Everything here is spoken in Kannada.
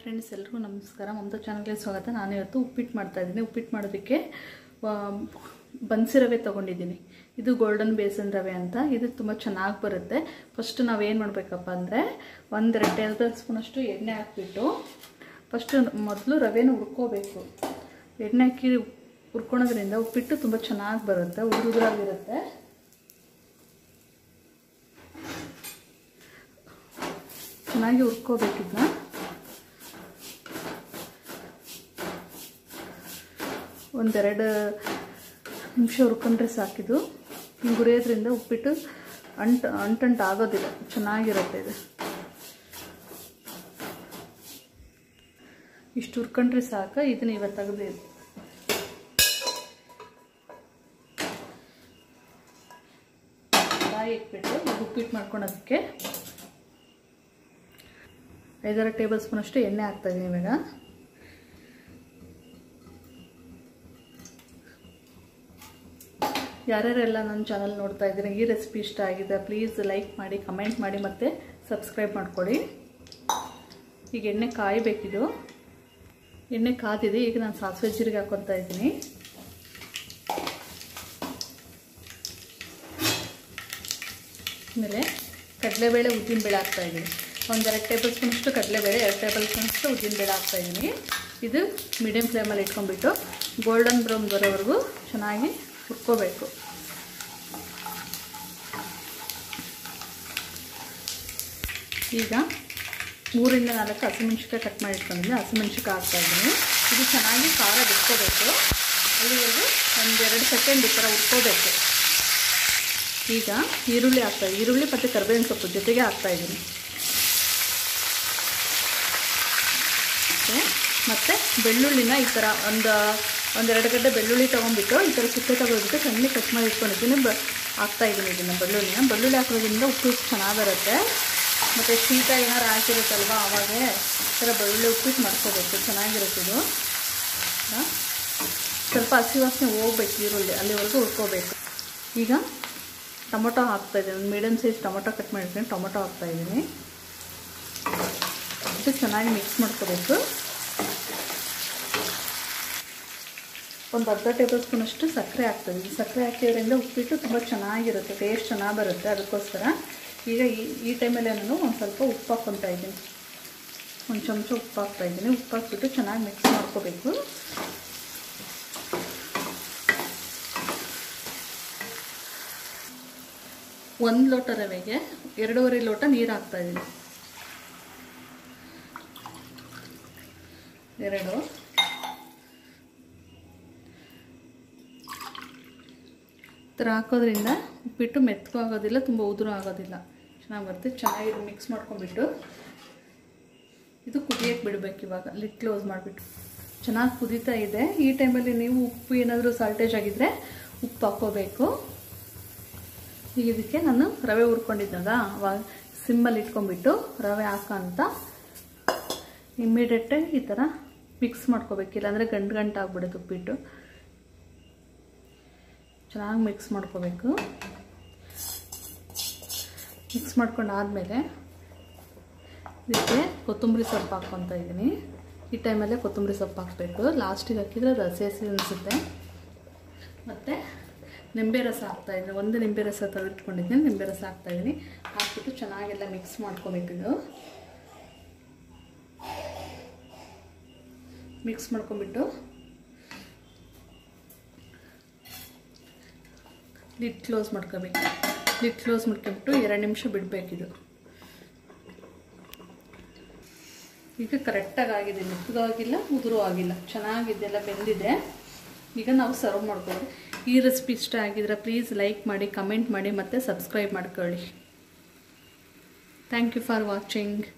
ಫ್ರೆಂಡ್ಸ್ ಎಲ್ರಿಗೂ ನಮಸ್ಕಾರ ಮಮತಾ ಚಾನಲ್ಗೆ ಸ್ವಾಗತ ನಾನು ಇವತ್ತು ಉಪ್ಪಿಟ್ಟು ಮಾಡ್ತಾ ಇದ್ದೀನಿ ಉಪ್ಪಿಟ್ಟು ಮಾಡೋದಕ್ಕೆ ಆ, ಬನ್ಸಿ ರವೆ ತೊಗೊಂಡಿದ್ದೀನಿ ಇದು ಗೋಲ್ಡನ್ ಬೇಸನ್ ರವೆ ಅಂತ ಇದು ತುಂಬ ಚೆನ್ನಾಗಿ ಬರುತ್ತೆ ಫಸ್ಟ್ ನಾವೇನು ಮಾಡಬೇಕಪ್ಪ ಅಂದರೆ ಒಂದೆರಡು ಟೇಬಲ್ ಸ್ಪೂನಷ್ಟು ಎಣ್ಣೆ ಹಾಕ್ಬಿಟ್ಟು ಫಸ್ಟ್ ಮೊದಲು ರವೆನ ಹುರ್ಕೋಬೇಕು ಎಣ್ಣೆ ಹಾಕಿ ಹುರ್ಕೊಳೋದ್ರಿಂದ ಉಪ್ಪಿಟ್ಟು ತುಂಬ ಚೆನ್ನಾಗಿ ಬರುತ್ತೆ ಉದುರುದುರಾಗಿರುತ್ತೆ ಚೆನ್ನಾಗಿ ಹುರ್ಕೋಬೇಕಿದ್ನ ಒಂದೆರಡು ನಿಮಿಷ ಹುರ್ಕೊಂಡ್ರೆ ಸಾಕಿದು ಹಿಂಗೆ ಹುರಿಯೋದ್ರಿಂದ ಉಪ್ಪಿಟ್ಟು ಅಂಟು ಅಂಟಂಟು ಆಗೋದಿಲ್ಲ ಚೆನ್ನಾಗಿರುತ್ತೆ ಇದು ಇಷ್ಟು ಹುರ್ಕೊಂಡ್ರೆ ಸಾಕು ಇದನ್ನ ಇವತ್ತು ತೆಗೆದು ಕಾಯಿ ಇಟ್ಬಿಟ್ಟು ಇದು ಉಪ್ಪಿಟ್ಟು ಮಾಡ್ಕೊಳೋದಕ್ಕೆ ಐದಾರು ಟೇಬಲ್ ಸ್ಪೂನ್ ಅಷ್ಟು ಎಣ್ಣೆ ಹಾಕ್ತಾಯಿದ್ದೀನಿ ಇವಾಗ ಯಾರ್ಯಾರೆಲ್ಲ ನನ್ನ ಚಾನಲ್ ನೋಡ್ತಾ ಇದ್ದೀರಾ ಈ ರೆಸಿಪಿ ಇಷ್ಟ ಆಗಿದೆ ಪ್ಲೀಸ್ ಲೈಕ್ ಮಾಡಿ ಕಮೆಂಟ್ ಮಾಡಿ ಮತ್ತು ಸಬ್ಸ್ಕ್ರೈಬ್ ಮಾಡ್ಕೊಳ್ಳಿ ಈಗ ಎಣ್ಣೆ ಕಾಯಬೇಕಿದು ಎಣ್ಣೆ ಕಾದಿದೆ ಈಗ ನಾನು ಸಾಸಿವೆ ಜೀರಿಗೆ ಹಾಕ್ಕೊತಾ ಇದ್ದೀನಿ ಆಮೇಲೆ ಕಡಲೆಬೇಳೆ ಉದ್ದಿನಬೇಳೆ ಹಾಕ್ತಾಯಿದ್ದೀನಿ ಒಂದೆರಡು ಟೇಬಲ್ ಸ್ಪೂನಷ್ಟು ಕಡಲೆಬೇಳೆ ಎರಡು ಟೇಬಲ್ ಸ್ಪೂನಷ್ಟು ಉದ್ದಿನಬೇಳೆ ಹಾಕ್ತಾಯಿದ್ದೀನಿ ಇದು ಮೀಡಿಯಮ್ ಫ್ಲೇಮಲ್ಲಿ ಇಟ್ಕೊಂಡ್ಬಿಟ್ಟು ಗೋಲ್ಡನ್ ಬ್ರೌನ್ ಬರೋವರೆಗೂ ಚೆನ್ನಾಗಿ ಹುರ್ಕೋಬೇಕು ಈಗ ಮೂರಿಂದ ನಾಲ್ಕು ಹಸಿಮೆಣ್ಸಿಕಾಯಿ ಕಟ್ ಮಾಡಿ ಇಟ್ಕೊಂಡಿದ್ದೀನಿ ಹಸಿಮೆಣ್ಸಿಕಾಯಿ ಹಾಕ್ತಾಯಿದ್ದೀನಿ ಇದು ಚೆನ್ನಾಗಿ ಖಾರ ಬಿಟ್ಕೋಬೇಕು ಅಲ್ಲಿವರೆಗೂ ಒಂದೆರಡು ಸೆಕೆಂಡ್ ಈ ಥರ ಉಟ್ಕೋಬೇಕು ಈಗ ಈರುಳ್ಳಿ ಹಾಕ್ತಾ ಈರುಳ್ಳಿ ಮತ್ತು ಕರಿಬೇವಿನ ಸೊಪ್ಪು ಜೊತೆಗೆ ಹಾಕ್ತಾಯಿದ್ದೀನಿ ಮತ್ತು ಬೆಳ್ಳುಳ್ಳಿನ ಈ ಥರ ಒಂದು ಒಂದೆರಡು ಗಡ್ಡೆ ಬೆಳ್ಳುಳ್ಳಿ ತೊಗೊಂಡ್ಬಿಟ್ಟು ಈ ಥರ ಸಿಪ್ಪೆ ತೊಗೊಂಡ್ಬಿಟ್ಟು ಸಣ್ಣ ಕಟ್ ಮಾಡಿ ಇಟ್ಕೊಂಡಿದ್ದೀನಿ ಬ ಹಾಕ್ತಾಯಿದ್ದೀನಿ ಇದನ್ನು ಬೆಳ್ಳುಳ್ಳಿನ ಬೆಳ್ಳುಳ್ಳಿ ಹಾಕೋದ್ರಿಂದ ಉಪ್ಪು ಚೆನ್ನಾಗಿ ಬರುತ್ತೆ ಮತ್ತು ಶೀತ ಏನಾರು ಹಾಕಿರುತ್ತಲ್ವ ಆವಾಗ ಈ ಥರ ಬೆಳ್ಳುಳ್ಳಿ ಉಪ್ಪಿಟ್ಟು ಮಾಡ್ಕೋಬೇಕು ಚೆನ್ನಾಗಿರುತ್ತೆ ಇದು ಸ್ವಲ್ಪ ಹಸಿ ವಾಸನೆ ಹೋಗ್ಬೇಕು ಈರುಳ್ಳಿ ಅಲ್ಲಿವರೆಗೂ ಹುರ್ಕೋಬೇಕು ಈಗ ಟೊಮೊಟೊ ಹಾಕ್ತಾಯಿದ್ದೀನಿ ಒಂದು ಮೀಡಿಯಮ್ ಸೈಜ್ ಟೊಮೊಟೊ ಕಟ್ ಮಾಡಿರ್ತೀನಿ ಟೊಮೊಟೊ ಹಾಕ್ತಾಯಿದ್ದೀನಿ ಇದು ಚೆನ್ನಾಗಿ ಮಿಕ್ಸ್ ಮಾಡ್ಕೋಬೇಕು ಒಂದು ಅರ್ಧ ಟೇಬಲ್ ಸ್ಪೂನಷ್ಟು ಸಕ್ಕರೆ ಹಾಕ್ತಾಯಿದ್ದೀನಿ ಸಕ್ಕರೆ ಹಾಕಿದ್ರಿಂದ ಉಪ್ಪಿಟ್ಟು ತುಂಬ ಚೆನ್ನಾಗಿರುತ್ತೆ ಟೇಸ್ಟ್ ಚೆನ್ನಾಗಿ ಬರುತ್ತೆ ಅದಕ್ಕೋಸ್ಕರ ಈಗ ಈ ಈ ಟೈಮಲ್ಲೇ ನಾನು ಒಂದು ಸ್ವಲ್ಪ ಉಪ್ಪು ಹಾಕ್ಕೊತಾ ಇದ್ದೀನಿ ಒಂದು ಚಮಚ ಉಪ್ಪು ಹಾಕ್ತಾಯಿದ್ದೀನಿ ಉಪ್ಪು ಹಾಕ್ಬಿಟ್ಟು ಚೆನ್ನಾಗಿ ಮಿಕ್ಸ್ ಮಾಡ್ಕೋಬೇಕು ಒಂದು ಲೋಟ ರವೆಗೆ ಎರಡೂವರೆ ಲೋಟ ನೀರು ಹಾಕ್ತಾಯಿದ್ದೀನಿ ಎರಡು ಥರ ಹಾಕೋದ್ರಿಂದ ಉಪ್ಪಿಟ್ಟು ಮೆತ್ತಗೂ ಆಗೋದಿಲ್ಲ ತುಂಬ ಉದುರು ಆಗೋದಿಲ್ಲ ಚೆನ್ನಾಗಿ ಬರುತ್ತೆ ಚೆನ್ನಾಗಿ ಮಿಕ್ಸ್ ಮಾಡ್ಕೊಂಡ್ಬಿಟ್ಟು ಇದು ಕುದಿಯೋಕ್ಕೆ ಬಿಡಬೇಕು ಇವಾಗ ಲಿಟ್ ಕ್ಲೋಸ್ ಮಾಡಿಬಿಟ್ಟು ಚೆನ್ನಾಗಿ ಕುದೀತಾ ಇದೆ ಈ ಟೈಮಲ್ಲಿ ನೀವು ಉಪ್ಪು ಏನಾದರೂ ಸಾಲ್ಟೇಜ್ ಆಗಿದ್ದರೆ ಉಪ್ಪು ಹಾಕ್ಕೋಬೇಕು ಈಗ ಇದಕ್ಕೆ ನಾನು ರವೆ ಹುರ್ಕೊಂಡಿದ್ದಾಗ ಅವಾಗ ಸಿಮ್ಮಲ್ಲಿ ಇಟ್ಕೊಂಡ್ಬಿಟ್ಟು ರವೆ ಹಾಕೋಂತ ಇಮ್ಮಿಡಿಯೇಟಾಗಿ ಈ ಥರ ಮಿಕ್ಸ್ ಮಾಡ್ಕೋಬೇಕು ಇಲ್ಲಾಂದರೆ ಗಂಟು ಗಂಟು ಆಗ್ಬಿಡುತ್ತೆ ಉಪ್ಪಿಟ್ಟು ಚೆನ್ನಾಗಿ ಮಿಕ್ಸ್ ಮಾಡ್ಕೋಬೇಕು ಮಿಕ್ಸ್ ಮಾಡ್ಕೊಂಡು ಆದಮೇಲೆ ಇದಕ್ಕೆ ಕೊತ್ತಂಬರಿ ಸೊಪ್ಪು ಹಾಕ್ಕೊತಾ ಇದ್ದೀನಿ ಈ ಟೈಮಲ್ಲೇ ಕೊತ್ತಂಬರಿ ಸೊಪ್ಪು ಹಾಕಬೇಕು ಲಾಸ್ಟಿಗೆ ಹಾಕಿದರೆ ಅದು ಹಸಿ ಹಸಿ ಅನಿಸುತ್ತೆ ಮತ್ತು ನಿಂಬೆ ರಸ ಹಾಕ್ತಾಯಿದ್ದೀನಿ ಒಂದು ನಿಂಬೆ ರಸ ತೆಗೆದಿಟ್ಕೊಂಡಿದ್ದೀನಿ ನಿಂಬೆ ರಸ ಹಾಕ್ತಾಯಿದ್ದೀನಿ ಹಾಕ್ಬಿಟ್ಟು ಚೆನ್ನಾಗೆಲ್ಲ ಮಿಕ್ಸ್ ಮಾಡ್ಕೋಬೇಕಿದು ಮಿಕ್ಸ್ ಮಾಡ್ಕೊಂಬಿಟ್ಟು ಲಿಡ್ ಕ್ಲೋಸ್ ಮಾಡ್ಕೋಬೇಕು ಲಿಡ್ ಕ್ಲೋಸ್ ಮಾಡ್ಕೊಂಬಿಟ್ಟು ಎರಡು ನಿಮಿಷ ಬಿಡಬೇಕಿದು ಈಗ ಕರೆಕ್ಟಾಗಿ ಆಗಿದೆ ಮೆತ್ತಗೂ ಆಗಿಲ್ಲ ಉದುರು ಆಗಿಲ್ಲ ಚೆನ್ನಾಗಿದೆಲ್ಲ ಬೆಂದಿದೆ ಈಗ ನಾವು ಸರ್ವ್ ಮಾಡ್ಕೊಳ್ಳಿ ಈ ರೆಸಿಪಿ ಇಷ್ಟ ಆಗಿದ್ರೆ ಪ್ಲೀಸ್ ಲೈಕ್ ಮಾಡಿ ಕಮೆಂಟ್ ಮಾಡಿ ಮತ್ತು ಸಬ್ಸ್ಕ್ರೈಬ್ ಮಾಡ್ಕೊಳ್ಳಿ ಥ್ಯಾಂಕ್ ಯು ಫಾರ್ ವಾಚಿಂಗ್